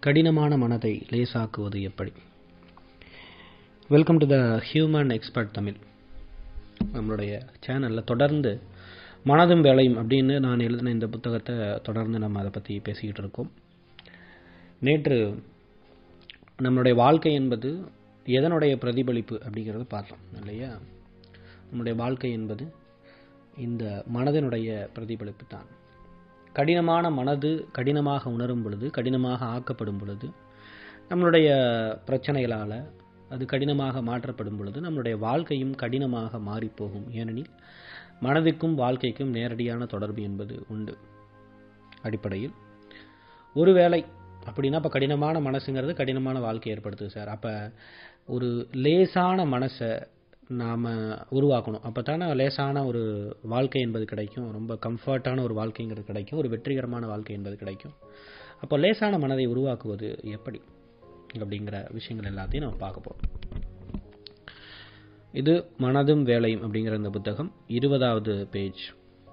கடினமான மனதை லேசாக்குவது எப்படி welcome to the human expert Tamil நம்மளுடைய சேனலில் தொடர்ந்து மனதும் வேலையும் அப்படின்னு நான் எழுதின இந்த புத்தகத்தை தொடர்ந்து நம்ம அதை பற்றி பேசிக்கிட்டு இருக்கோம் நேற்று நம்மளுடைய வாழ்க்கை என்பது எதனுடைய பிரதிபலிப்பு அப்படிங்கிறத பார்த்தோம் இல்லையா நம்முடைய வாழ்க்கை என்பது இந்த மனதினுடைய பிரதிபலிப்பு தான் கடினமான மனது கடினமாக உணரும் பொழுது கடினமாக ஆக்கப்படும் பொழுது நம்மளுடைய பிரச்சனைகளால் அது கடினமாக மாற்றப்படும் பொழுது நம்மளுடைய வாழ்க்கையும் கடினமாக மாறிப்போகும் ஏனெனில் மனதுக்கும் வாழ்க்கைக்கும் நேரடியான தொடர்பு என்பது உண்டு அடிப்படையில் ஒருவேளை அப்படின்னா இப்போ கடினமான மனசுங்கிறது கடினமான வாழ்க்கை ஏற்படுத்துது சார் அப்போ ஒரு லேசான மனசை நாம் உருவாக்கணும் அப்போ தானே லேசான ஒரு வாழ்க்கை என்பது கிடைக்கும் ரொம்ப கம்ஃபர்ட்டான ஒரு வாழ்க்கைங்கிறது கிடைக்கும் ஒரு வெற்றிகரமான வாழ்க்கை என்பது கிடைக்கும் அப்போ லேசான மனதை உருவாக்குவது எப்படி அப்படிங்கிற விஷயங்கள் எல்லாத்தையும் நம்ம பார்க்க போகிறோம் இது மனதும் வேலையும் அப்படிங்கிற இந்த புத்தகம் இருபதாவது பேஜ்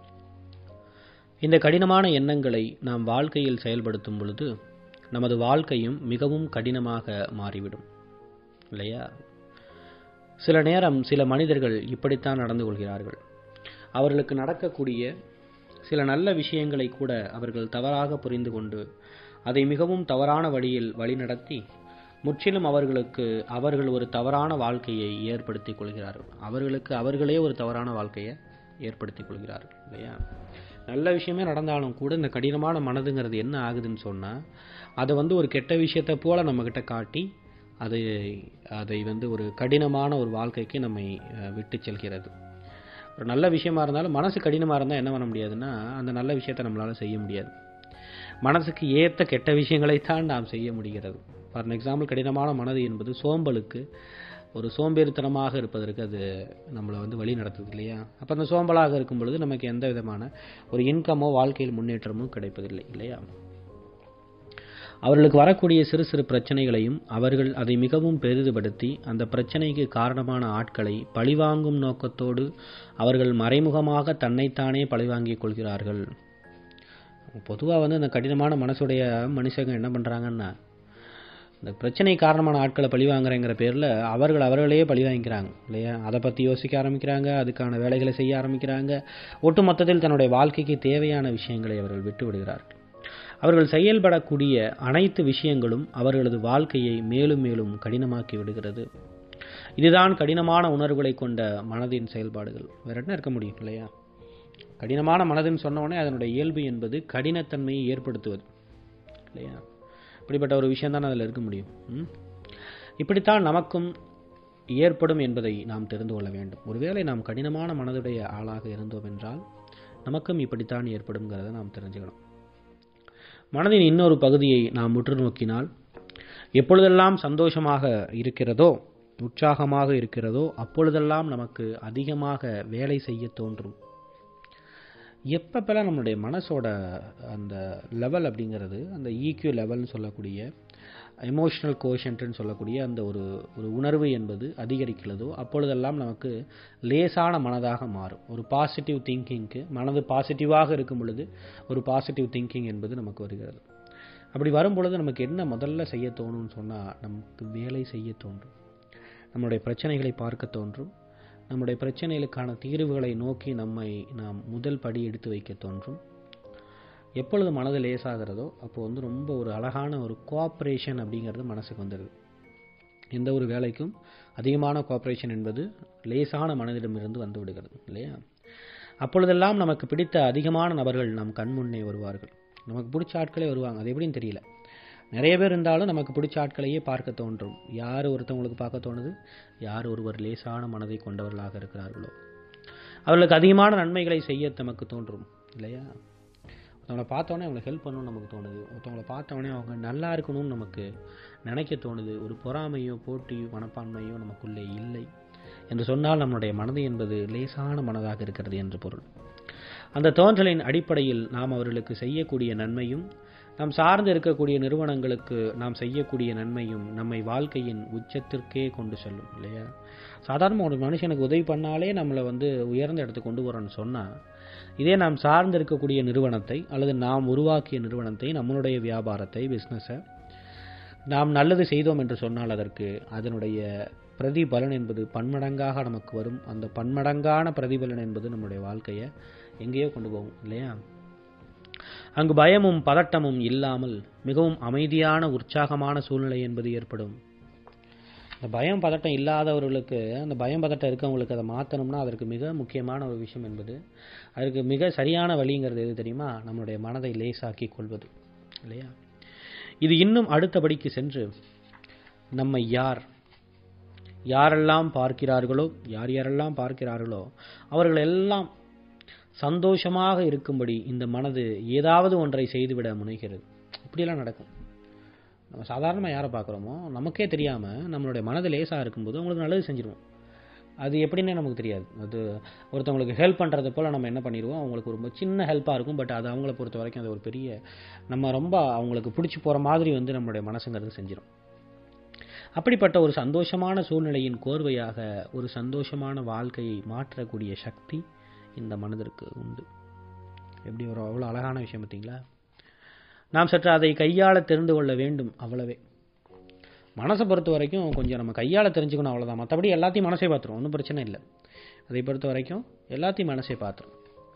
இந்த கடினமான எண்ணங்களை நாம் வாழ்க்கையில் செயல்படுத்தும் பொழுது நமது வாழ்க்கையும் மிகவும் கடினமாக மாறிவிடும் இல்லையா சில நேரம் சில மனிதர்கள் இப்படித்தான் நடந்து கொள்கிறார்கள் அவர்களுக்கு நடக்கக்கூடிய சில நல்ல விஷயங்களை கூட அவர்கள் தவறாக புரிந்து கொண்டு அதை மிகவும் தவறான வழியில் வழிநடத்தி முற்றிலும் அவர்களுக்கு அவர்கள் ஒரு தவறான வாழ்க்கையை ஏற்படுத்திக் கொள்கிறார்கள் அவர்களுக்கு அவர்களே ஒரு தவறான வாழ்க்கையை ஏற்படுத்திக் கொள்கிறார்கள் இல்லையா நல்ல விஷயமே நடந்தாலும் கூட இந்த கடினமான மனதுங்கிறது என்ன ஆகுதுன்னு சொன்னால் அதை வந்து ஒரு கெட்ட விஷயத்தை போல நம்மக்கிட்ட காட்டி அதை அதை வந்து ஒரு கடினமான ஒரு வாழ்க்கைக்கு நம்மை விட்டு செல்கிறது ஒரு நல்ல விஷயமா இருந்தாலும் மனசு கடினமாக இருந்தால் என்ன பண்ண முடியாதுன்னா அந்த நல்ல விஷயத்தை நம்மளால் செய்ய முடியாது மனசுக்கு ஏற்ற கெட்ட விஷயங்களைத்தான் நாம் செய்ய முடிகிறது ஃபார் எக்ஸாம்பிள் கடினமான மனது என்பது சோம்பலுக்கு ஒரு சோம்பேறித்தனமாக இருப்பதற்கு அது நம்மளை வந்து வழி நடத்துது இல்லையா அப்போ அந்த சோம்பலாக இருக்கும் பொழுது நமக்கு எந்த விதமான ஒரு இன்கமோ வாழ்க்கையில் முன்னேற்றமோ கிடைப்பதில்லை இல்லையா அவர்களுக்கு வரக்கூடிய சிறு சிறு பிரச்சனைகளையும் அவர்கள் அதை மிகவும் பெரிதுபடுத்தி அந்த பிரச்சனைக்கு காரணமான ஆட்களை பழிவாங்கும் நோக்கத்தோடு அவர்கள் மறைமுகமாக தன்னைத்தானே பழிவாங்கிக் கொள்கிறார்கள் பொதுவாக வந்து அந்த கடினமான மனசுடைய மனுஷங்க என்ன பண்ணுறாங்கன்னா இந்த பிரச்சனை காரணமான ஆட்களை பழி வாங்குறேங்கிற பேரில் அவர்கள் அவர்களையே பழி வாங்கிக்கிறாங்க இல்லையா அதை பற்றி யோசிக்க ஆரம்பிக்கிறாங்க அதுக்கான வேலைகளை செய்ய ஆரம்பிக்கிறாங்க ஒட்டுமொத்தத்தில் தன்னுடைய வாழ்க்கைக்கு தேவையான விஷயங்களை அவர்கள் விட்டு விடுகிறார்கள் அவர்கள் செயல்படக்கூடிய அனைத்து விஷயங்களும் அவர்களது வாழ்க்கையை மேலும் மேலும் கடினமாக்கி விடுகிறது இதுதான் கடினமான உணர்வுகளை கொண்ட மனதின் செயல்பாடுகள் வேற என்ன இருக்க முடியும் இல்லையா கடினமான மனதுன்னு சொன்னோடனே அதனுடைய இயல்பு என்பது கடினத்தன்மையை ஏற்படுத்துவது இல்லையா இப்படிப்பட்ட ஒரு விஷயம் தான் அதில் இருக்க முடியும் இப்படித்தான் நமக்கும் ஏற்படும் என்பதை நாம் தெரிந்து கொள்ள வேண்டும் ஒருவேளை நாம் கடினமான மனதுடைய ஆளாக இருந்தோம் என்றால் நமக்கும் இப்படித்தான் ஏற்படும்ங்கிறத நாம் தெரிஞ்சுக்கணும் மனதின் இன்னொரு பகுதியை நாம் உற்று நோக்கினால் எப்பொழுதெல்லாம் சந்தோஷமாக இருக்கிறதோ உற்சாகமாக இருக்கிறதோ அப்பொழுதெல்லாம் நமக்கு அதிகமாக வேலை செய்ய தோன்றும் எப்பப்பெல்லாம் நம்மளுடைய மனசோட அந்த லெவல் அப்படிங்கிறது அந்த ஈக்யூ லெவல்னு சொல்லக்கூடிய எமோஷனல் கோஷன்ட்னு சொல்லக்கூடிய அந்த ஒரு ஒரு உணர்வு என்பது அதிகரிக்கிறதோ அப்பொழுதெல்லாம் நமக்கு லேசான மனதாக மாறும் ஒரு பாசிட்டிவ் திங்கிங்க்கு மனது பாசிட்டிவாக இருக்கும் பொழுது ஒரு பாசிட்டிவ் திங்கிங் என்பது நமக்கு வருகிறது அப்படி வரும் பொழுது நமக்கு என்ன முதல்ல செய்ய தோணும்னு சொன்னால் நமக்கு வேலை செய்ய தோன்றும் நம்மளுடைய பிரச்சனைகளை பார்க்க தோன்றும் நம்முடைய பிரச்சனைகளுக்கான தீர்வுகளை நோக்கி நம்மை நாம் முதல் படி எடுத்து வைக்க தோன்றும் எப்பொழுது மனது லேசாகிறதோ அப்போ வந்து ரொம்ப ஒரு அழகான ஒரு கோஆப்ரேஷன் அப்படிங்கிறது மனசுக்கு வந்துடுது எந்த ஒரு வேலைக்கும் அதிகமான கோஆப்ரேஷன் என்பது லேசான மனதிடமிருந்து வந்து விடுகிறது இல்லையா அப்பொழுதெல்லாம் நமக்கு பிடித்த அதிகமான நபர்கள் நம் கண் முன்னே வருவார்கள் நமக்கு பிடிச்ச ஆட்களே வருவாங்க அது எப்படின்னு தெரியல நிறைய பேர் இருந்தாலும் நமக்கு பிடிச்ச ஆட்களையே பார்க்க தோன்றும் யார் ஒருத்தவங்களுக்கு பார்க்க தோணுது யார் ஒருவர் லேசான மனதை கொண்டவர்களாக இருக்கிறார்களோ அவர்களுக்கு அதிகமான நன்மைகளை செய்ய நமக்கு தோன்றும் இல்லையா ஒருத்தவங்களை பார்த்தோன்னே அவங்களுக்கு ஹெல்ப் பண்ணணும்னு நமக்கு தோணுது ஒருத்தவங்களை பார்த்தோன்னே அவங்க நல்லா இருக்கணும்னு நமக்கு நினைக்க தோணுது ஒரு பொறாமையோ போட்டியோ மனப்பான்மையோ நமக்குள்ளே இல்லை என்று சொன்னால் நம்முடைய மனது என்பது லேசான மனதாக இருக்கிறது என்று பொருள் அந்த தோன்றலின் அடிப்படையில் நாம் அவர்களுக்கு செய்யக்கூடிய நன்மையும் நாம் சார்ந்து இருக்கக்கூடிய நிறுவனங்களுக்கு நாம் செய்யக்கூடிய நன்மையும் நம்மை வாழ்க்கையின் உச்சத்திற்கே கொண்டு செல்லும் இல்லையா சாதாரண ஒரு மனுஷனுக்கு உதவி பண்ணாலே நம்மளை வந்து உயர்ந்த இடத்துக்கு கொண்டு வரோன்னு சொன்னால் இதே நாம் சார்ந்து இருக்கக்கூடிய நிறுவனத்தை அல்லது நாம் உருவாக்கிய நிறுவனத்தை நம்மளுடைய வியாபாரத்தை பிஸ்னஸை நாம் நல்லது செய்தோம் என்று சொன்னால் அதற்கு அதனுடைய பிரதிபலன் என்பது பன்மடங்காக நமக்கு வரும் அந்த பன்மடங்கான பிரதிபலன் என்பது நம்முடைய வாழ்க்கையை எங்கேயோ கொண்டு போகும் இல்லையா அங்கு பயமும் பதட்டமும் இல்லாமல் மிகவும் அமைதியான உற்சாகமான சூழ்நிலை என்பது ஏற்படும் இந்த பயம் பதட்டம் இல்லாதவர்களுக்கு அந்த பயம் பதட்டம் இருக்கவங்களுக்கு அதை மாற்றணும்னா அதற்கு மிக முக்கியமான ஒரு விஷயம் என்பது அதற்கு மிக சரியான வழிங்கிறது எது தெரியுமா நம்மளுடைய மனதை லேசாக்கி கொள்வது இல்லையா இது இன்னும் அடுத்தபடிக்கு சென்று நம்மை யார் யாரெல்லாம் பார்க்கிறார்களோ யார் யாரெல்லாம் பார்க்கிறார்களோ அவர்கள் எல்லாம் சந்தோஷமாக இருக்கும்படி இந்த மனது ஏதாவது ஒன்றை செய்துவிட முனைகிறது இப்படியெல்லாம் நடக்கும் நம்ம சாதாரணமாக யாரை பார்க்குறோமோ நமக்கே தெரியாமல் நம்மளுடைய மனது லேசாக இருக்கும்போது அவங்களுக்கு நல்லது செஞ்சிருவோம் அது எப்படின்னே நமக்கு தெரியாது அது ஒருத்தவங்களுக்கு ஹெல்ப் பண்ணுறது போல் நம்ம என்ன பண்ணிடுவோம் அவங்களுக்கு ரொம்ப சின்ன ஹெல்ப்பாக இருக்கும் பட் அது அவங்கள பொறுத்த வரைக்கும் அது ஒரு பெரிய நம்ம ரொம்ப அவங்களுக்கு பிடிச்சி போகிற மாதிரி வந்து நம்மளுடைய மனசுங்கிறது செஞ்சிடும் அப்படிப்பட்ட ஒரு சந்தோஷமான சூழ்நிலையின் கோர்வையாக ஒரு சந்தோஷமான வாழ்க்கையை மாற்றக்கூடிய சக்தி இந்த மனதிற்கு உண்டு எப்படி ஒரு அவ்வளோ அழகான விஷயம் பார்த்தீங்களா நாம் சற்று அதை கையாள தெரிந்து கொள்ள வேண்டும் அவ்வளவே மனசை பொறுத்த வரைக்கும் கொஞ்சம் நம்ம கையாள தெரிஞ்சுக்கணும் அவ்வளோதான் மற்றபடி எல்லாத்தையும் மனசே பார்த்துரும் ஒன்றும் பிரச்சனை இல்லை அதை பொறுத்த வரைக்கும் எல்லாத்தையும் மனசே பார்த்துரும்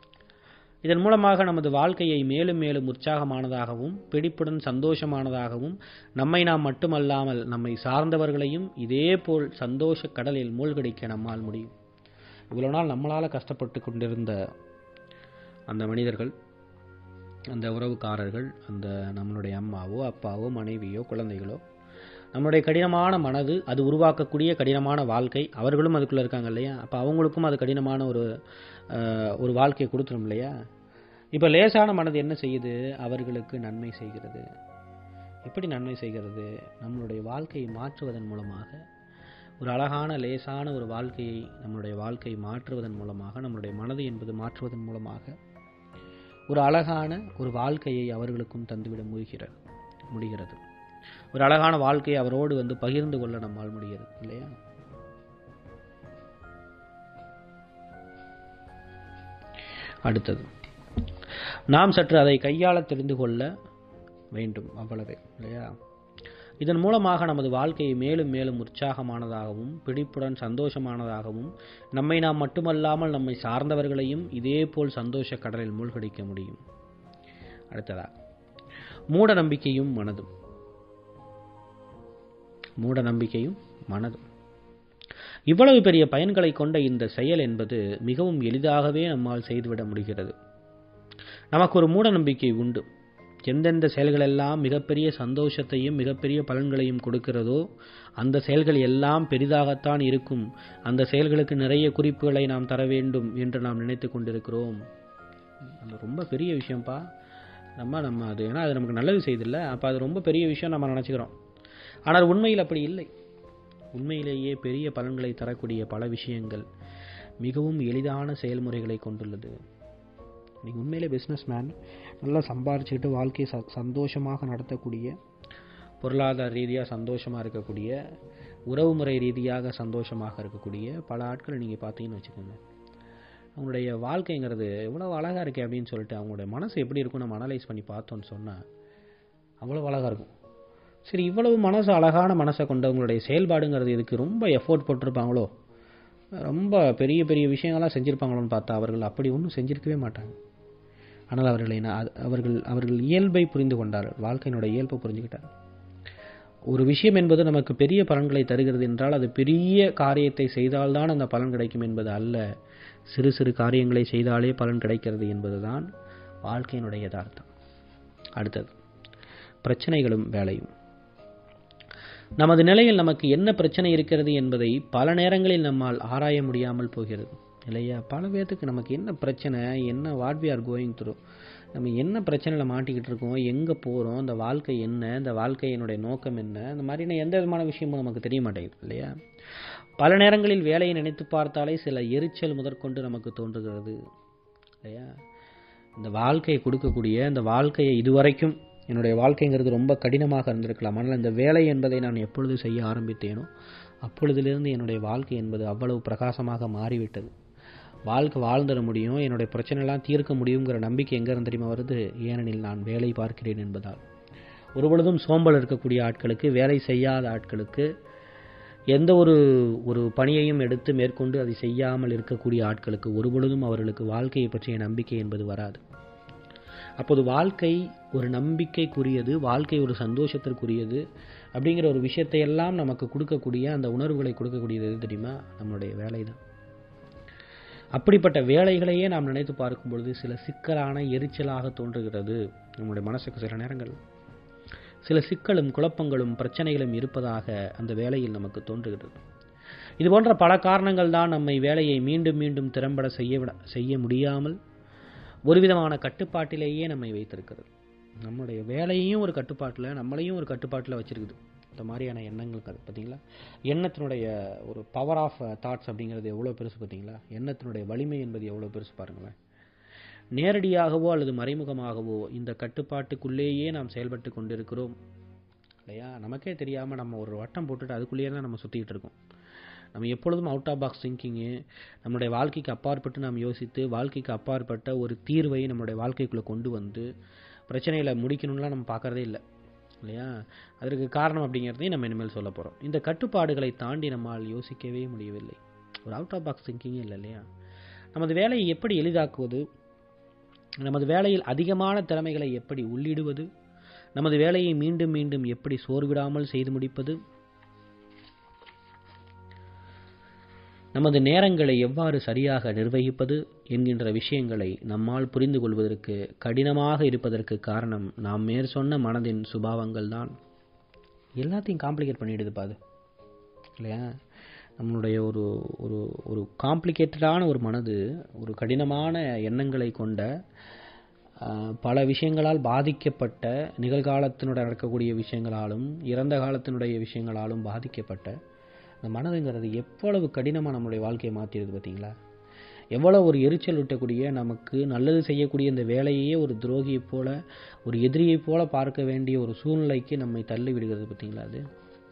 இதன் மூலமாக நமது வாழ்க்கையை மேலும் மேலும் உற்சாகமானதாகவும் பிடிப்புடன் சந்தோஷமானதாகவும் நம்மை நாம் மட்டுமல்லாமல் நம்மை சார்ந்தவர்களையும் இதேபோல் சந்தோஷ கடலில் மூழ்கடிக்க நம்மால் முடியும் இவ்வளோ நாள் நம்மளால் கஷ்டப்பட்டு கொண்டிருந்த அந்த மனிதர்கள் அந்த உறவுக்காரர்கள் அந்த நம்மளுடைய அம்மாவோ அப்பாவோ மனைவியோ குழந்தைகளோ நம்மளுடைய கடினமான மனது அது உருவாக்கக்கூடிய கடினமான வாழ்க்கை அவர்களும் அதுக்குள்ளே இருக்காங்க இல்லையா அப்போ அவங்களுக்கும் அது கடினமான ஒரு ஒரு வாழ்க்கையை கொடுத்துரும் இல்லையா இப்போ லேசான மனது என்ன செய்யுது அவர்களுக்கு நன்மை செய்கிறது எப்படி நன்மை செய்கிறது நம்மளுடைய வாழ்க்கையை மாற்றுவதன் மூலமாக ஒரு அழகான லேசான ஒரு வாழ்க்கையை நம்மளுடைய வாழ்க்கையை மாற்றுவதன் மூலமாக நம்மளுடைய மனது என்பது மாற்றுவதன் மூலமாக ஒரு அழகான ஒரு வாழ்க்கையை அவர்களுக்கும் தந்துவிட முடிகிறது முடிகிறது ஒரு அழகான வாழ்க்கையை அவரோடு வந்து பகிர்ந்து கொள்ள நம்மால் முடிகிறது இல்லையா அடுத்தது நாம் சற்று அதை கையாள தெரிந்து கொள்ள வேண்டும் அவ்வளவே இல்லையா இதன் மூலமாக நமது வாழ்க்கையை மேலும் மேலும் உற்சாகமானதாகவும் பிடிப்புடன் சந்தோஷமானதாகவும் நம்மை நாம் மட்டுமல்லாமல் நம்மை சார்ந்தவர்களையும் இதேபோல் சந்தோஷ கடலில் மூழ்கடிக்க முடியும் அடுத்ததா மூட நம்பிக்கையும் மனதும் மூட நம்பிக்கையும் மனதும் இவ்வளவு பெரிய பயன்களை கொண்ட இந்த செயல் என்பது மிகவும் எளிதாகவே நம்மால் செய்துவிட முடிகிறது நமக்கு ஒரு மூட நம்பிக்கை உண்டு எந்தெந்த செயல்கள் எல்லாம் மிகப்பெரிய சந்தோஷத்தையும் மிகப்பெரிய பலன்களையும் கொடுக்கிறதோ அந்த செயல்கள் எல்லாம் பெரிதாகத்தான் இருக்கும் அந்த செயல்களுக்கு நிறைய குறிப்புகளை நாம் தர வேண்டும் என்று நாம் நினைத்து கொண்டிருக்கிறோம் அது ரொம்ப பெரிய விஷயம்ப்பா நம்ம நம்ம அது ஏன்னா அது நமக்கு நல்லது செய்தில்ல அப்போ அது ரொம்ப பெரிய விஷயம் நம்ம நினச்சிக்கிறோம் ஆனால் உண்மையில் அப்படி இல்லை உண்மையிலேயே பெரிய பலன்களை தரக்கூடிய பல விஷயங்கள் மிகவும் எளிதான செயல்முறைகளை கொண்டுள்ளது நீங்கள் உண்மையிலே பிஸ்னஸ் மேன் நல்லா சம்பாரிச்சுக்கிட்டு வாழ்க்கையை ச சந்தோஷமாக நடத்தக்கூடிய பொருளாதார ரீதியாக சந்தோஷமாக இருக்கக்கூடிய உறவுமுறை ரீதியாக சந்தோஷமாக இருக்கக்கூடிய பல ஆட்கள் நீங்கள் பார்த்தீங்கன்னு வச்சுக்கோங்க அவங்களுடைய வாழ்க்கைங்கிறது எவ்வளோ அழகாக இருக்கே அப்படின்னு சொல்லிட்டு அவங்களுடைய மனசு எப்படி இருக்கும் நம்ம அனலைஸ் பண்ணி பார்த்தோன்னு சொன்னால் அவ்வளோ அழகாக இருக்கும் சரி இவ்வளவு மனசு அழகான மனசை கொண்டவங்களுடைய செயல்பாடுங்கிறது இதுக்கு ரொம்ப எஃபோர்ட் போட்டிருப்பாங்களோ ரொம்ப பெரிய பெரிய விஷயங்கள்லாம் செஞ்சுருப்பாங்களோன்னு பார்த்தா அவர்கள் அப்படி ஒன்றும் செஞ்சிருக்கவே மாட்டாங்க ஆனால் அவர்களை அவர்கள் அவர்கள் இயல்பை புரிந்து கொண்டார்கள் வாழ்க்கையினுடைய இயல்பை புரிஞ்சுக்கிட்டார் ஒரு விஷயம் என்பது நமக்கு பெரிய பலன்களை தருகிறது என்றால் அது பெரிய காரியத்தை செய்தால்தான் அந்த பலன் கிடைக்கும் என்பது அல்ல சிறு சிறு காரியங்களை செய்தாலே பலன் கிடைக்கிறது என்பதுதான் வாழ்க்கையினுடைய யதார்த்தம் அடுத்தது பிரச்சனைகளும் வேலையும் நமது நிலையில் நமக்கு என்ன பிரச்சனை இருக்கிறது என்பதை பல நேரங்களில் நம்மால் ஆராய முடியாமல் போகிறது இல்லையா பல பேர்த்துக்கு நமக்கு என்ன பிரச்சனை என்ன what we are going through நம்ம என்ன பிரச்சனையில் மாட்டிக்கிட்டு இருக்கோம் எங்கே போகிறோம் இந்த வாழ்க்கை என்ன இந்த வாழ்க்கையினுடைய நோக்கம் என்ன இந்த மாதிரியான எந்த விதமான விஷயமும் நமக்கு தெரிய மாட்டேங்குது இல்லையா பல நேரங்களில் வேலையை நினைத்து பார்த்தாலே சில எரிச்சல் முதற்கொண்டு நமக்கு தோன்றுகிறது இல்லையா இந்த வாழ்க்கையை கொடுக்கக்கூடிய இந்த வாழ்க்கையை இதுவரைக்கும் என்னுடைய வாழ்க்கைங்கிறது ரொம்ப கடினமாக இருந்திருக்கலாம் ஆனால் இந்த வேலை என்பதை நான் எப்பொழுது செய்ய ஆரம்பித்தேனோ அப்பொழுதிலிருந்து என்னுடைய வாழ்க்கை என்பது அவ்வளவு பிரகாசமாக மாறிவிட்டது வாழ்க்கை வாழ்ந்துட முடியும் என்னுடைய பிரச்சனைலாம் தீர்க்க முடியுங்கிற நம்பிக்கை எங்கேருந்து தெரியுமா வருது ஏனெனில் நான் வேலை பார்க்கிறேன் என்பதால் ஒரு பொழுதும் சோம்பல் இருக்கக்கூடிய ஆட்களுக்கு வேலை செய்யாத ஆட்களுக்கு எந்த ஒரு ஒரு பணியையும் எடுத்து மேற்கொண்டு அதை செய்யாமல் இருக்கக்கூடிய ஆட்களுக்கு ஒரு பொழுதும் அவர்களுக்கு வாழ்க்கையை பற்றிய நம்பிக்கை என்பது வராது அப்போது வாழ்க்கை ஒரு நம்பிக்கைக்குரியது வாழ்க்கை ஒரு சந்தோஷத்திற்குரியது அப்படிங்கிற ஒரு விஷயத்தை எல்லாம் நமக்கு கொடுக்கக்கூடிய அந்த உணர்வுகளை கொடுக்கக்கூடியது எது தெரியுமா நம்மளுடைய வேலை தான் அப்படிப்பட்ட வேலைகளையே நாம் நினைத்து பார்க்கும் பொழுது சில சிக்கலான எரிச்சலாக தோன்றுகிறது நம்முடைய மனசுக்கு சில நேரங்கள் சில சிக்கலும் குழப்பங்களும் பிரச்சனைகளும் இருப்பதாக அந்த வேலையில் நமக்கு தோன்றுகிறது இது போன்ற பல காரணங்கள் தான் நம்மை வேலையை மீண்டும் மீண்டும் திறம்பட செய்ய விட செய்ய முடியாமல் ஒரு விதமான கட்டுப்பாட்டிலேயே நம்மை வைத்திருக்கிறது நம்முடைய வேலையையும் ஒரு கட்டுப்பாட்டில் நம்மளையும் ஒரு கட்டுப்பாட்டில் வச்சிருக்குது இந்த மாதிரியான எண்ணங்கள் கரு- பார்த்தீங்களா எண்ணத்தினுடைய ஒரு பவர் ஆஃப் தாட்ஸ் அப்படிங்கிறது எவ்வளோ பெருசு பார்த்தீங்களா எண்ணத்தினுடைய வலிமை என்பது எவ்வளோ பெருசு பாருங்களேன் நேரடியாகவோ அல்லது மறைமுகமாகவோ இந்த கட்டுப்பாட்டுக்குள்ளேயே நாம் செயல்பட்டு கொண்டிருக்கிறோம் இல்லையா நமக்கே தெரியாமல் நம்ம ஒரு வட்டம் போட்டுட்டு அதுக்குள்ளேயே தான் நம்ம சுற்றிக்கிட்டு இருக்கோம் நம்ம எப்பொழுதும் அவுட் ஆஃப் பாக்ஸ் திங்கிங்கு நம்முடைய வாழ்க்கைக்கு அப்பாற்பட்டு நாம் யோசித்து வாழ்க்கைக்கு அப்பாற்பட்ட ஒரு தீர்வை நம்மளுடைய வாழ்க்கைக்குள்ளே கொண்டு வந்து பிரச்சனைகளை முடிக்கணும்லாம் நம்ம பார்க்கறதே இல்லை இல்லையா அதற்கு காரணம் அப்படிங்கிறதையும் நம்ம இனிமேல் சொல்ல போகிறோம் இந்த கட்டுப்பாடுகளை தாண்டி நம்மால் யோசிக்கவே முடியவில்லை ஒரு அவுட் ஆஃப் பாக்ஸ் திங்கிங்கே இல்லை இல்லையா நமது வேலையை எப்படி எளிதாக்குவது நமது வேலையில் அதிகமான திறமைகளை எப்படி உள்ளிடுவது நமது வேலையை மீண்டும் மீண்டும் எப்படி சோர்விடாமல் செய்து முடிப்பது நமது நேரங்களை எவ்வாறு சரியாக நிர்வகிப்பது என்கின்ற விஷயங்களை நம்மால் புரிந்து கொள்வதற்கு கடினமாக இருப்பதற்கு காரணம் நாம் மேற் சொன்ன மனதின் சுபாவங்கள் தான் எல்லாத்தையும் காம்ப்ளிகேட் பண்ணிடுதுப்பா அது இல்லையா நம்மளுடைய ஒரு ஒரு ஒரு காம்ப்ளிகேட்டடான ஒரு மனது ஒரு கடினமான எண்ணங்களை கொண்ட ஆஹ், பல விஷயங்களால் பாதிக்கப்பட்ட நிகழ்காலத்தினுடைய நடக்கக்கூடிய விஷயங்களாலும் இறந்த காலத்தினுடைய விஷயங்களாலும் பாதிக்கப்பட்ட அந்த மனதுங்கிறது எவ்வளவு கடினமாக நம்மளுடைய வாழ்க்கையை மாற்றிடுது பார்த்தீங்களா எவ்வளவு ஒரு எரிச்சல் விட்டக்கூடிய நமக்கு நல்லது செய்யக்கூடிய இந்த வேலையே ஒரு துரோகியைப் போல ஒரு எதிரியைப் போல பார்க்க வேண்டிய ஒரு சூழ்நிலைக்கு நம்மை தள்ளி விடுகிறது பார்த்தீங்களா அது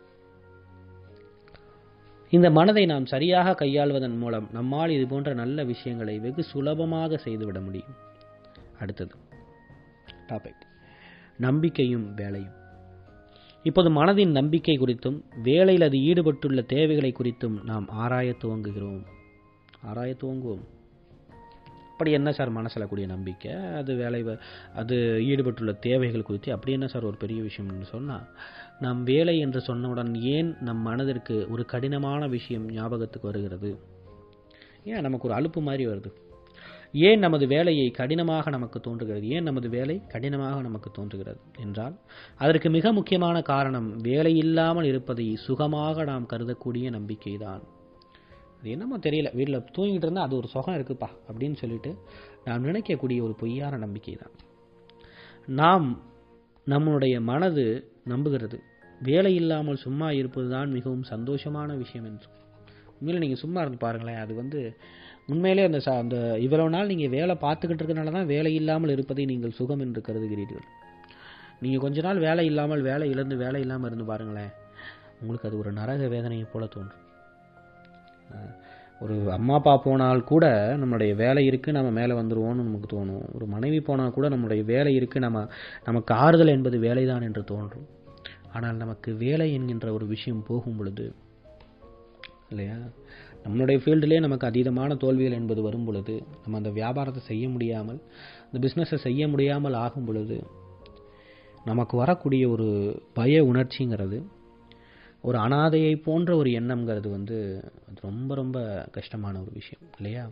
இந்த மனதை நாம் சரியாக கையாள்வதன் மூலம் நம்மால் இது போன்ற நல்ல விஷயங்களை வெகு சுலபமாக செய்துவிட முடியும் அடுத்தது டாபிக் நம்பிக்கையும் வேலையும் இப்போது மனதின் நம்பிக்கை குறித்தும் வேலையில் அது ஈடுபட்டுள்ள தேவைகளை குறித்தும் நாம் ஆராயத் துவங்குகிறோம் ஆராயத் துவங்குவோம் அப்படி என்ன சார் மனசில் கூடிய நம்பிக்கை அது வேலை வ- அது ஈடுபட்டுள்ள தேவைகள் குறித்து அப்படி என்ன சார் ஒரு பெரிய விஷயம்னு சொன்னால் நாம் வேலை என்று சொன்னவுடன் ஏன் நம் மனதிற்கு ஒரு கடினமான விஷயம் ஞாபகத்துக்கு வருகிறது ஏன் நமக்கு ஒரு அலுப்பு மாதிரி வருது ஏன் நமது வேலையை கடினமாக நமக்கு தோன்றுகிறது ஏன் நமது வேலை கடினமாக நமக்கு தோன்றுகிறது என்றால் அதற்கு மிக முக்கியமான காரணம் வேலை இல்லாமல் இருப்பதை சுகமாக நாம் கருதக்கூடிய நம்பிக்கைதான் அது என்னமோ தெரியல வீட்டில் தூங்கிட்டு இருந்தால் அது ஒரு சுகம் இருக்குப்பா அப்படின்னு சொல்லிட்டு நாம் நினைக்கக்கூடிய ஒரு பொய்யான நம்பிக்கை தான் நாம் நம்முடைய மனது நம்புகிறது வேலை இல்லாமல் சும்மா இருப்பது தான் மிகவும் சந்தோஷமான விஷயம் என்று உண்மையில் நீங்கள் சும்மா இருந்து பாருங்களேன் அது வந்து உண்மையிலே அந்த ச- அந்த இவ்வளவு நாள் நீங்கள் வேலை பார்த்துக்கிட்டு இருக்கனால தான் வேலை இல்லாமல் இருப்பதை நீங்கள் சுகம் என்று கருதுகிறீர்கள் நீங்கள் கொஞ்ச நாள் வேலை இல்லாமல் வேலை இழந்து வேலை இல்லாமல் இருந்து பாருங்களேன் உங்களுக்கு அது ஒரு நரக வேதனையை போல தோன்றும் அஹ் ஒரு அம்மா அப்பா போனால் கூட நம்மளுடைய வேலை இருக்குது நம்ம மேலே வந்துடுவோம்னு நமக்கு தோணும் ஒரு மனைவி போனால் கூட நம்மளுடைய வேலை இருக்குது நம்ம நமக்கு ஆறுதல் என்பது வேலைதான் என்று தோன்றும் ஆனால் நமக்கு வேலை என்கின்ற ஒரு விஷயம் போகும் பொழுது இல்லையா நம்மளுடைய ஃபீல்டுலேயே நமக்கு அதீதமான தோல்விகள் என்பது வரும் பொழுது நம்ம அந்த வியாபாரத்தை செய்ய முடியாமல் அந்த பிஸ்னஸை செய்ய முடியாமல் ஆகும் பொழுது நமக்கு வரக்கூடிய ஒரு பய உணர்ச்சிங்கிறது ஒரு அனாதையை போன்ற ஒரு எண்ணம்ங்கிறது வந்து அது ரொம்ப ரொம்ப கஷ்டமான ஒரு விஷயம் இல்லையா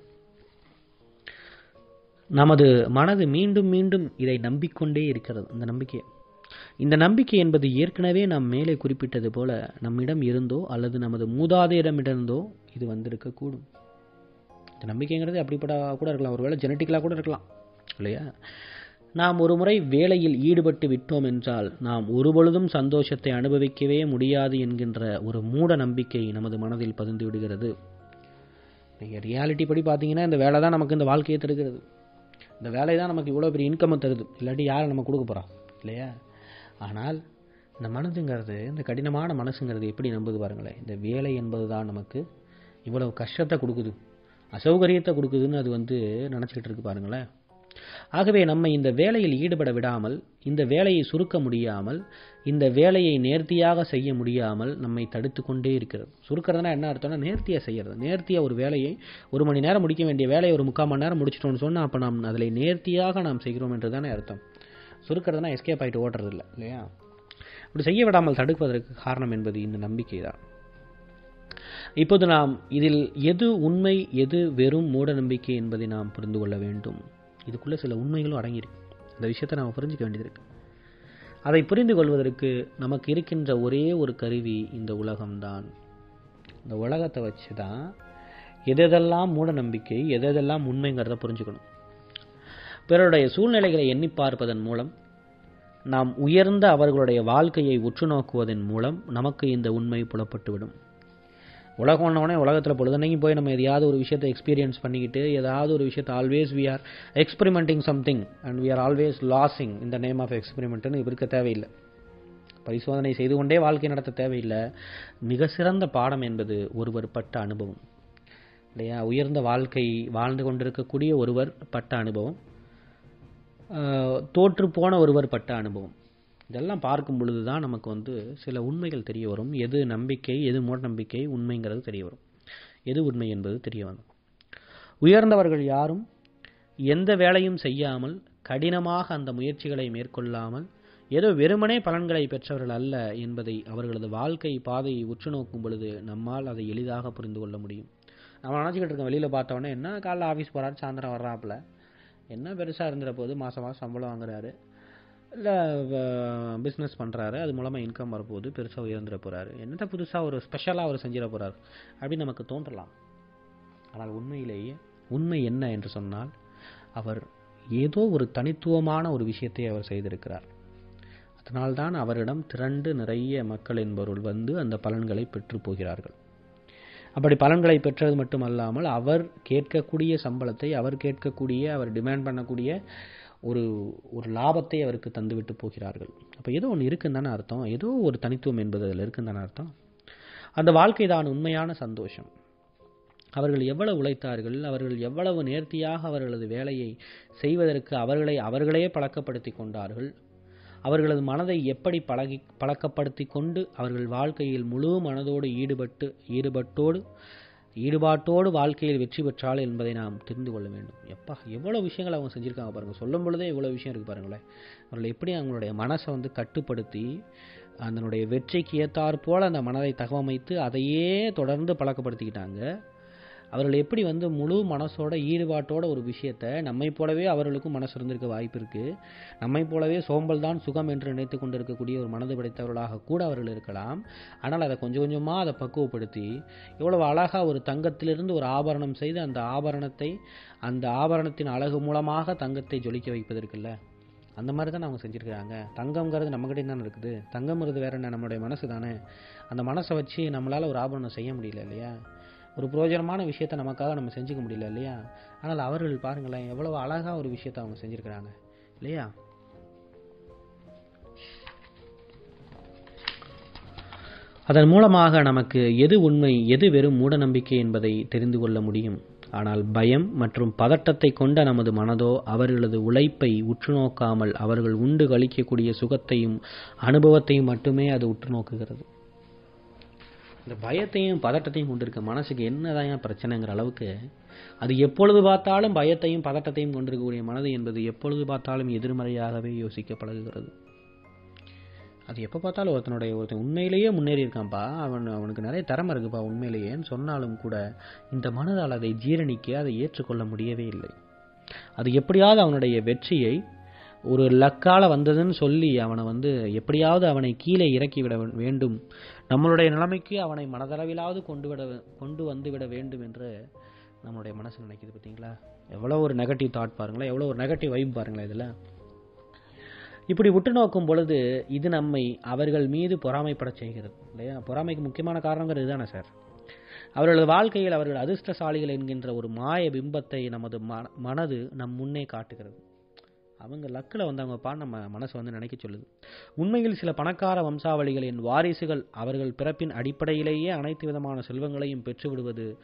நமது மனது மீண்டும் மீண்டும் இதை நம்பிக்கொண்டே இருக்கிறது இந்த நம்பிக்கை இந்த நம்பிக்கை என்பது ஏற்கனவே நாம் மேலே குறிப்பிட்டது போல நம்மிடம் இருந்தோ அல்லது நமது மூதாதையரிடமிருந்தோ இது வந்திருக்கக்கூடும் இந்த நம்பிக்கைங்கிறது அப்படிப்பட்ட கூட இருக்கலாம் ஒருவேளை ஜெனட்டிக்கலாக கூட இருக்கலாம் இல்லையா நாம் ஒரு முறை வேலையில் ஈடுபட்டு விட்டோம் என்றால் நாம் ஒருபொழுதும் சந்தோஷத்தை அனுபவிக்கவே முடியாது என்கின்ற ஒரு மூட நம்பிக்கை நமது மனதில் பதிந்து விடுகிறது நீங்கள் ரியாலிட்டி படி பார்த்தீங்கன்னா இந்த வேலை தான் நமக்கு இந்த வாழ்க்கையை தருகிறது இந்த வேலை தான் நமக்கு இவ்வளோ பெரிய இன்கம்மை தருது இல்லாட்டி யாரை நம்ம கொடுக்க போகிறோம் இல்லையா ஆனால் இந்த மனதுங்கிறது இந்த கடினமான மனசுங்கிறது எப்படி நம்புது பாருங்களேன் இந்த வேலை என்பது தான் நமக்கு இவ்வளவு கஷ்டத்தை கொடுக்குது அசௌகரியத்தை கொடுக்குதுன்னு அது வந்து நினச்சிக்கிட்டு இருக்கு பாருங்களேன் ஆகவே நம்மை இந்த வேலையில் ஈடுபட விடாமல் இந்த வேலையை சுருக்க முடியாமல் இந்த வேலையை நேர்த்தியாக செய்ய முடியாமல் நம்மை தடுத்து கொண்டே இருக்கிறது சுருக்கிறதுனா என்ன அர்த்தம்னா நேர்த்தியாக செய்யறது நேர்த்தியாக ஒரு வேலையை ஒரு மணி நேரம் முடிக்க வேண்டிய வேலையை ஒரு முக்கால் மணி நேரம் முடிச்சிட்டோம்னு சொன்னால் அப்போ நாம் அதில் நேர்த்தியாக நாம் செய்கிறோம் என்று தானே அர்த்தம் சுருக்கிறதுனா எஸ்கேப் ஆகிட்டு ஓடுறது இல்லை இல்லையா இப்படி செய்ய விடாமல் தடுப்பதற்கு காரணம் என்பது இந்த நம்பிக்கை தான் இப்போது நாம் இதில் எது உண்மை எது வெறும் மூட நம்பிக்கை என்பதை நாம் புரிந்து கொள்ள வேண்டும் இதுக்குள்ளே சில உண்மைகளும் அடங்கியிருக்கு அந்த விஷயத்தை நாம் புரிஞ்சிக்க வேண்டியது இருக்கு அதை புரிந்து கொள்வதற்கு நமக்கு இருக்கின்ற ஒரே ஒரு கருவி இந்த உலகம்தான் இந்த உலகத்தை வச்சு தான் எதெல்லாம் மூட நம்பிக்கை எதெல்லாம் உண்மைங்கிறத புரிஞ்சுக்கணும் பிறருடைய சூழ்நிலைகளை எண்ணி பார்ப்பதன் மூலம் நாம் உயர்ந்த அவர்களுடைய வாழ்க்கையை உற்று நோக்குவதன் மூலம் நமக்கு இந்த உண்மை புலப்பட்டுவிடும் உலகம் ஒன்றவனே உலகத்தில் பொழுதுனைக்கும் போய் நம்ம எதையாவது ஒரு விஷயத்தை எக்ஸ்பீரியன்ஸ் பண்ணிக்கிட்டு ஏதாவது ஒரு விஷயத்தை always we are experimenting something and we are always losing இந்த நேம் ஆஃப் எக்ஸ்பெரிமெண்ட்னு இருக்க தேவையில்லை பரிசோதனை செய்து கொண்டே வாழ்க்கை நடத்த தேவையில்லை மிக சிறந்த பாடம் என்பது ஒருவர் பட்ட அனுபவம் இல்லையா உயர்ந்த வாழ்க்கை வாழ்ந்து கொண்டிருக்கக்கூடிய ஒருவர் பட்ட அனுபவம் தோற்று போன ஒருவர் பட்ட அனுபவம் இதெல்லாம் பார்க்கும் பொழுது தான் நமக்கு வந்து சில உண்மைகள் தெரிய வரும் எது நம்பிக்கை எது மூட நம்பிக்கை உண்மைங்கிறது தெரிய வரும் எது உண்மை என்பது தெரிய வரும் உயர்ந்தவர்கள் யாரும் எந்த வேலையும் செய்யாமல் கடினமாக அந்த முயற்சிகளை மேற்கொள்ளாமல் ஏதோ வெறுமனே பலன்களை பெற்றவர்கள் அல்ல என்பதை அவர்களது வாழ்க்கை பாதையை உற்று நோக்கும் பொழுது நம்மால் அதை எளிதாக புரிந்து கொள்ள முடியும் நம்ம நினச்சிக்கிட்டு இருக்கோம் வெளியில் பார்த்தோன்னே என்ன காலைல ஆஃபீஸ் போகிறாரு சாயந்தரம் வர்றாப்புல என்ன பெருசாக இருந்துற போது மாதம் மாதம் சம்பளம் வாங்குறாரு இல்லை பிஸ்னஸ் பண்ணுறாரு அது மூலமாக இன்கம் வரப்போகுது பெருசாக உயர்ந்துட போகிறாரு என்னத்த புதுசாக ஒரு ஸ்பெஷலாக அவர் செஞ்சிட போகிறார் அப்படின்னு நமக்கு தோன்றலாம் ஆனால் உண்மையிலேயே உண்மை என்ன என்று சொன்னால் அவர் ஏதோ ஒரு தனித்துவமான ஒரு விஷயத்தை அவர் செய்திருக்கிறார் அதனால்தான் அவரிடம் திரண்டு நிறைய மக்கள் என்பவர்கள் வந்து அந்த பலன்களை பெற்று போகிறார்கள் அப்படி பலன்களை பெற்றது மட்டுமல்லாமல் அவர் கேட்கக்கூடிய சம்பளத்தை அவர் கேட்கக்கூடிய அவர் டிமாண்ட் பண்ணக்கூடிய ஒரு ஒரு லாபத்தை அவருக்கு தந்துவிட்டு போகிறார்கள் அப்போ ஏதோ ஒன்று இருக்குன்னு தானே அர்த்தம் ஏதோ ஒரு தனித்துவம் என்பது அதில் இருக்குன்னு தானே அர்த்தம் அந்த வாழ்க்கை தான் உண்மையான சந்தோஷம் அவர்கள் எவ்வளவு உழைத்தார்கள் அவர்கள் எவ்வளவு நேர்த்தியாக அவர்களது வேலையை செய்வதற்கு அவர்களை அவர்களே பழக்கப்படுத்தி கொண்டார்கள் அவர்களது மனதை எப்படி பழகி பழக்கப்படுத்தி கொண்டு அவர்கள் வாழ்க்கையில் முழு மனதோடு ஈடுபட்டு ஈடுபட்டோடு ஈடுபாட்டோடு வாழ்க்கையில் வெற்றி பெற்றால் என்பதை நாம் தெரிந்து கொள்ள வேண்டும் எப்பா எவ்வளோ விஷயங்கள் அவங்க செஞ்சுருக்காங்க பாருங்கள் சொல்லும் பொழுதே எவ்வளோ விஷயம் இருக்குது பாருங்களேன் அவர்கள் எப்படி அவங்களுடைய மனசை வந்து கட்டுப்படுத்தி அதனுடைய வெற்றிக்கு ஏற்றாற் போல் அந்த மனதை தகவமைத்து அதையே தொடர்ந்து பழக்கப்படுத்திக்கிட்டாங்க அவர்கள் எப்படி வந்து முழு மனசோட ஈடுபாட்டோட ஒரு விஷயத்தை நம்மை போலவே அவர்களுக்கும் மனசு இருந்திருக்க வாய்ப்பு இருக்குது நம்மை போலவே சோம்பல் தான் சுகம் என்று நினைத்து கொண்டிருக்கக்கூடிய ஒரு மனது படைத்தவர்களாக கூட அவர்கள் இருக்கலாம் ஆனால் அதை கொஞ்சம் கொஞ்சமாக அதை பக்குவப்படுத்தி எவ்வளவு அழகாக ஒரு தங்கத்திலிருந்து ஒரு ஆபரணம் செய்து அந்த ஆபரணத்தை அந்த ஆபரணத்தின் அழகு மூலமாக தங்கத்தை ஜொலிக்க வைப்பதற்குல்ல அந்த மாதிரி தான் அவங்க செஞ்சுருக்காங்க தங்கம்ங்கிறது நம்மகிட்டே தானே இருக்குது தங்கம்ங்கிறது வேற என்ன நம்மளுடைய மனசு தானே அந்த மனசை வச்சு நம்மளால் ஒரு ஆபரணம் செய்ய முடியல இல்லையா ஒரு பிரயோஜனமான விஷயத்தை நமக்காக நம்ம செஞ்சுக்க முடியல இல்லையா ஆனால் அவர்கள் பாருங்களேன் எவ்வளவு அழகாக ஒரு விஷயத்தை அவங்க செஞ்சுருக்கிறாங்க இல்லையா அதன் மூலமாக நமக்கு எது உண்மை எது வெறும் மூட நம்பிக்கை என்பதை தெரிந்து கொள்ள முடியும் ஆனால் பயம் மற்றும் பதட்டத்தை கொண்ட நமது மனதோ அவர்களது உழைப்பை உற்று நோக்காமல் அவர்கள் உண்டு கழிக்கக்கூடிய சுகத்தையும் அனுபவத்தையும் மட்டுமே அது உற்று நோக்குகிறது இந்த பயத்தையும் பதட்டத்தையும் கொண்டிருக்க மனசுக்கு என்னதான் பிரச்சனைங்கிற அளவுக்கு அது எப்பொழுது பார்த்தாலும் பயத்தையும் பதட்டத்தையும் கொண்டிருக்கக்கூடிய மனது என்பது எப்பொழுது பார்த்தாலும் எதிர்மறையாகவே யோசிக்க பழகுகிறது அது எப்போ பார்த்தாலும் ஒருத்தனுடைய ஒருத்தன் உண்மையிலேயே முன்னேறி இருக்கான்ப்பா அவன் அவனுக்கு நிறைய திறமை இருக்குப்பா உண்மையிலேயேன்னு சொன்னாலும் கூட இந்த மனதால் அதை ஜீரணிக்க அதை ஏற்றுக்கொள்ள முடியவே இல்லை அது எப்படியாவது அவனுடைய வெற்றியை ஒரு லக்கால வந்ததுன்னு சொல்லி அவனை வந்து எப்படியாவது அவனை கீழே இறக்கி விட வேண்டும் நம்மளுடைய நிலைமைக்கு அவனை மனதளவிலாவது கொண்டு விட கொண்டு வந்து விட வேண்டும் என்று நம்மளுடைய மனசு நினைக்குது பார்த்தீங்களா எவ்வளோ ஒரு நெகட்டிவ் தாட் பாருங்களேன் எவ்வளோ ஒரு நெகட்டிவ் வைப் பாருங்களேன் இதில் இப்படி உற்று நோக்கும் பொழுது இது நம்மை அவர்கள் மீது பொறாமைப்பட செய்கிறது இல்லையா பொறாமைக்கு முக்கியமான காரணங்கிறது இதுதானே சார் அவர்களது வாழ்க்கையில் அவர்கள் அதிர்ஷ்டசாலிகள் என்கின்ற ஒரு மாய பிம்பத்தை நமது மனது நம் முன்னே காட்டுகிறது அவங்க லக்கில் வந்தவங்கப்பா நம்ம மனசு வந்து நினைக்க சொல்லுது உண்மையில் சில பணக்கார வம்சாவளிகளின் வாரிசுகள் அவர்கள் பிறப்பின் அடிப்படையிலேயே அனைத்து விதமான செல்வங்களையும் பெற்றுவிடுவது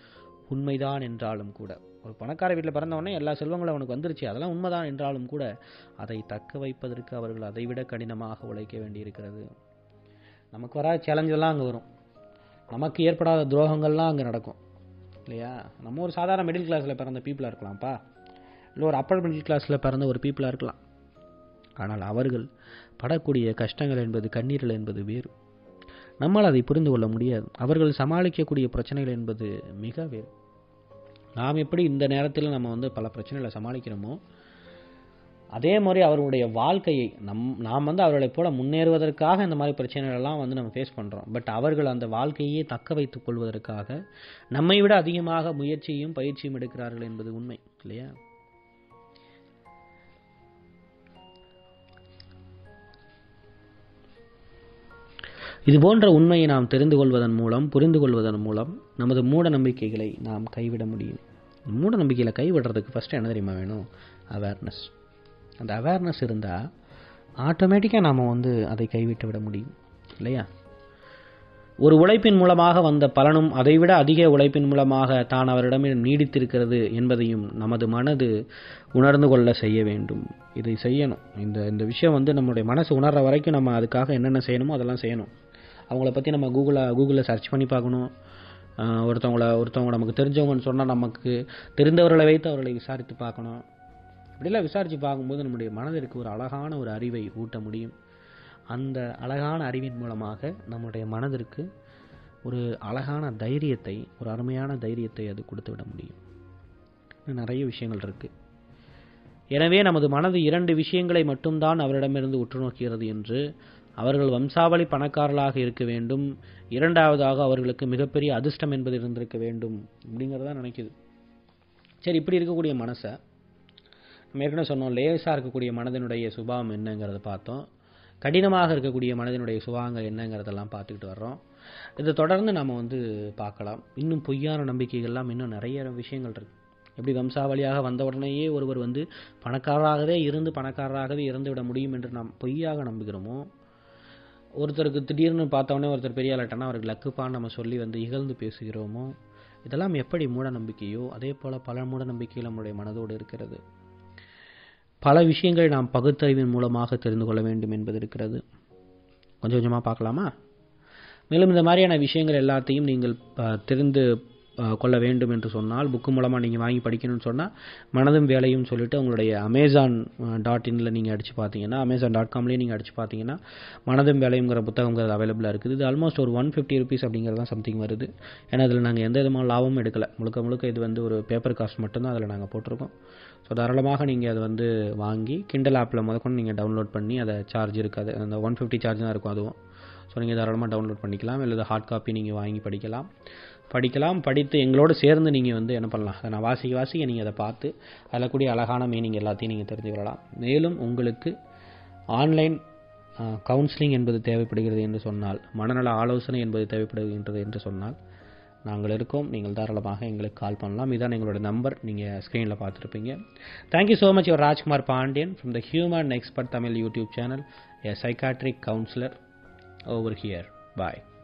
உண்மைதான் என்றாலும் கூட ஒரு பணக்கார வீட்டில் பிறந்தவொடனே எல்லா செல்வங்களும் அவனுக்கு வந்துருச்சு அதெல்லாம் உண்மைதான் என்றாலும் கூட அதை தக்க வைப்பதற்கு அவர்கள் அதைவிட கடினமாக உழைக்க வேண்டியிருக்கிறது நமக்கு வராத சேலஞ்செல்லாம் அங்கே வரும் நமக்கு ஏற்படாத துரோகங்கள்லாம் அங்கே நடக்கும் இல்லையா நம்ம ஒரு சாதாரண மிடில் கிளாஸில் பிறந்த பீப்புளாக இருக்கலாம்ப்பா இல்லை ஒரு அப்பர் மிடில் கிளாஸில் பிறந்த ஒரு பீப்புளாக இருக்கலாம் ஆனால் அவர்கள் படக்கூடிய கஷ்டங்கள் என்பது கண்ணீர்கள் என்பது வேறு நம்மால் அதை புரிந்து கொள்ள முடியாது அவர்கள் சமாளிக்கக்கூடிய பிரச்சனைகள் என்பது மிக வேறு நாம் எப்படி இந்த நேரத்தில் நம்ம வந்து பல பிரச்சனைகளை சமாளிக்கிறோமோ அதே மாதிரி அவர்களுடைய வாழ்க்கையை நம் நாம் வந்து அவர்களைப் போல முன்னேறுவதற்காக இந்த மாதிரி பிரச்சனைகளெல்லாம் வந்து நம்ம ஃபேஸ் பண்ணுறோம் பட் அவர்கள் அந்த வாழ்க்கையே தக்க வைத்துக் கொள்வதற்காக நம்மை விட அதிகமாக முயற்சியும் பயிற்சியும் எடுக்கிறார்கள் என்பது உண்மை இல்லையா இது போன்ற உண்மையை நாம் தெரிந்து கொள்வதன் மூலம் புரிந்து கொள்வதன் மூலம் நமது மூட நம்பிக்கைகளை நாம் கைவிட முடியும் மூட நம்பிக்கைகளை கைவிடுறதுக்கு ஃபஸ்ட்டு என்ன தெரியுமா வேணும் அவேர்னஸ் அந்த அவேர்னஸ் இருந்தால் ஆட்டோமேட்டிக்காக நாம் வந்து அதை கைவிட்டு விட முடியும் இல்லையா ஒரு உழைப்பின் மூலமாக வந்த பலனும் அதைவிட அதிக உழைப்பின் மூலமாக தான் அவரிடம் நீடித்திருக்கிறது என்பதையும் நமது மனது உணர்ந்து கொள்ள செய்ய வேண்டும் இதை செய்யணும் இந்த இந்த விஷயம் வந்து நம்மளுடைய மனசு உணர்ற வரைக்கும் நம்ம அதுக்காக என்னென்ன செய்யணுமோ அதெல்லாம் செய்யணும் அவங்கள பற்றி நம்ம கூகுளில் கூகுளில் சர்ச் பண்ணி பார்க்கணும் ஆஹ் ஒருத்தவங்கள ஒருத்தவங்க நமக்கு தெரிஞ்சவங்கன்னு சொன்னால் நமக்கு தெரிந்தவர்களை வைத்து அவர்களை விசாரித்து பார்க்கணும் இப்படிலாம் விசாரித்து பார்க்கும்போது நம்முடைய மனதிற்கு ஒரு அழகான ஒரு அறிவை ஊட்ட முடியும் அந்த அழகான அறிவின் மூலமாக நம்முடைய மனதிற்கு ஒரு அழகான தைரியத்தை ஒரு அருமையான தைரியத்தை அது கொடுத்து விட முடியும் இன்னும் நிறைய விஷயங்கள் இருக்கு எனவே நமது மனது இரண்டு விஷயங்களை மட்டும்தான் அவரிடமிருந்து உற்று நோக்குகிறது என்று அவர்கள் வம்சாவளி பணக்காரர்களாக இருக்க வேண்டும் இரண்டாவதாக அவர்களுக்கு மிகப்பெரிய அதிர்ஷ்டம் என்பது இருந்திருக்க வேண்டும் அப்படிங்கிறத நினைக்குது சரி இப்படி இருக்கக்கூடிய மனசை நம்ம ஏற்கனவே சொன்னோம் லேசாக இருக்கக்கூடிய மனதினுடைய சுபாவம் என்னங்கிறத பார்த்தோம் கடினமாக இருக்கக்கூடிய மனதினுடைய சுபாவங்கள் என்னங்கிறதெல்லாம் பார்த்துக்கிட்டு வர்றோம் இதை தொடர்ந்து நம்ம வந்து பார்க்கலாம் இன்னும் பொய்யான நம்பிக்கைகள்லாம் இன்னும் நிறைய விஷயங்கள் இருக்கு எப்படி வம்சாவளியாக வந்த உடனேயே ஒருவர் வந்து பணக்காரராகவே இருந்து பணக்காரராகவே இறந்து விட முடியும் என்று நாம் பொய்யாக நம்புகிறோமோ ஒருத்தருக்கு திடீர்னு பார்த்தோன்னே ஒருத்தர் பெரிய ஆளாட்டனா அவருக்கு லக்குப்பான்னு நம்ம சொல்லி வந்து இகழ்ந்து பேசுகிறோமோ இதெல்லாம் எப்படி மூட நம்பிக்கையோ அதே போல் பல மூட நம்பிக்கைகள் நம்முடைய மனதோடு இருக்கிறது பல விஷயங்களை நாம் பகுத்தறிவின் மூலமாக தெரிந்து கொள்ள வேண்டும் என்பது இருக்கிறது கொஞ்சம் கொஞ்சமாக பார்க்கலாமா மேலும் இந்த மாதிரியான விஷயங்கள் எல்லாத்தையும் நீங்கள் அஹ், தெரிந்து அஹ், கொள்ள வேண்டும் என்று சொன்னால் புக்கு மூலமாக நீங்கள் வாங்கி படிக்கணும்னு சொன்னால் மனதும் வேலையும் சொல்லிட்டு உங்களுடைய அமேசான் டாட் இனில் நீங்கள் அடித்து பார்த்தீங்கன்னா அமேசான் டாட் காம்லேயே நீங்கள் அடித்து பார்த்தீங்கன்னா மனதும் வேலையுங்கிற புத்தகங்கிறது அவைலபிளாக இருக்குது இது ஆல்மோஸ்ட் ஒரு ஒன் ஃபிஃப்டி ருபீஸ் அப்படிங்கிறது தான் சம்திங் வருது ஏன்னா அதில் நாங்கள் எந்த விதமான லாபமும் எடுக்கல முழுக்க முழுக்க இது வந்து ஒரு பேப்பர் காஸ்ட் மட்டும்தான் அதில் நாங்கள் போட்டிருக்கோம் ஸோ தாராளமாக நீங்கள் அதை வந்து வாங்கி கிண்டல் ஆப்பில் முதற்கொண்டு நீங்கள் டவுன்லோட் பண்ணி அதை சார்ஜ் இருக்காது அந்த ஒன் ஃபிஃப்டி சார்ஜ் தான் இருக்கும் அதுவும் ஸோ நீங்கள் தாராளமாக டவுன்லோட் பண்ணிக்கலாம் இல்லை ஹார்ட் காப்பி நீங்கள் வாங்கி படிக்கலாம் படிக்கலாம் படித்து எங்களோடு சேர்ந்து நீங்கள் வந்து என்ன பண்ணலாம் அதை நான் வாசிக்க வாசிக்க நீங்கள் அதை பார்த்து அதில் கூடிய அழகான மீனிங் எல்லாத்தையும் நீங்கள் தெரிஞ்சு கொள்ளலாம் மேலும் உங்களுக்கு ஆன்லைன் கவுன்சிலிங் என்பது தேவைப்படுகிறது என்று சொன்னால் மனநல ஆலோசனை என்பது தேவைப்படுகின்றது என்று சொன்னால் நாங்கள் இருக்கோம் நீங்கள் தாராளமாக எங்களுக்கு கால் பண்ணலாம் இதான் எங்களோட நம்பர் நீங்கள் ஸ்க்ரீனில் பார்த்துருப்பீங்க thank you so much your Rajkumar Pandiyan from the human expert Tamil YouTube channel a psychiatric counsellor over here bye